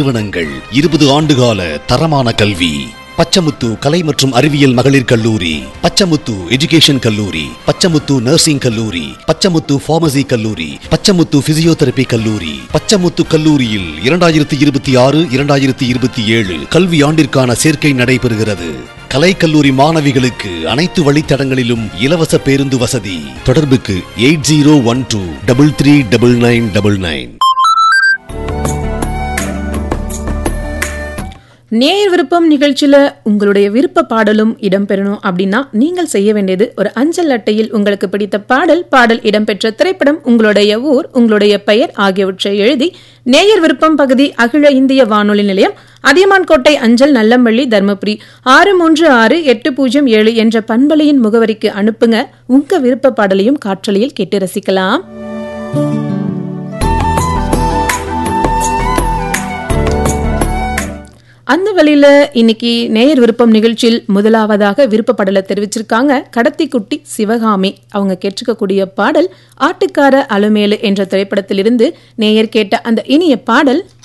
நிறுவனங்கள் இருபது ஆண்டுகால தரமான கல்வி பச்சமுத்து கலை மற்றும் அறிவியல் மகளிர் கல்லூரி பச்சமுத்து எஜுகேஷன் கல்லூரி பச்சமுத்து நர்சிங் கல்லூரி பச்சமுத்து பார்மசி கல்லூரி பச்சமுத்து பிசியோதெரபி கல்லூரி பச்சமுத்து கல்லூரியில் இரண்டாயிரத்தி இருபத்தி ஆறு இரண்டாயிரத்தி இருபத்தி ஏழு கல்வி ஆண்டிற்கான சேர்க்கை நடைபெறுகிறது கலை கல்லூரி மாணவிகளுக்கு அனைத்து வழித்தடங்களிலும் இலவச பேருந்து வசதி தொடர்புக்கு eight zero one two double three double nine double nine நேர் விருப்பம் நிகழ்ச்சியில உங்களுடைய விருப்ப பாடலும் இடம்பெறணும் அப்படின்னா நீங்கள் செய்ய வேண்டியது ஒரு அஞ்சல் அட்டையில் உங்களுக்கு பிடித்த பாடல் பாடல் இடம்பெற்ற திரைப்படம் உங்களுடைய ஊர் உங்களுடைய பெயர் ஆகியவற்றை எழுதி நேயர் விருப்பம் பகுதி அகில இந்திய வானொலி நிலையம் அதியமான் கோட்டை அஞ்சல் நல்லம்பள்ளி தர்மபுரி ஆறு மூன்று ஆறு எட்டு பூஜ்ஜியம் ஏழு என்ற பண்பலையின் முகவரிக்கு அனுப்புங்க உங்க விருப்ப பாடலையும் காற்றலையில் கேட்டு ரசிக்கலாம் அந்த வழியில இன்னைக்கு நேயர் விருப்பம் நிகழ்ச்சியில் முதலாவதாக விருப்ப பாடலை தெரிவிச்சிருக்காங்க கடத்திக்குட்டி சிவகாமி அவங்க கேட்டிருக்கக்கூடிய பாடல் ஆட்டுக்கார அலுமேலு என்ற திரைப்படத்திலிருந்து நேயர் கேட்ட அந்த இனிய பாடல்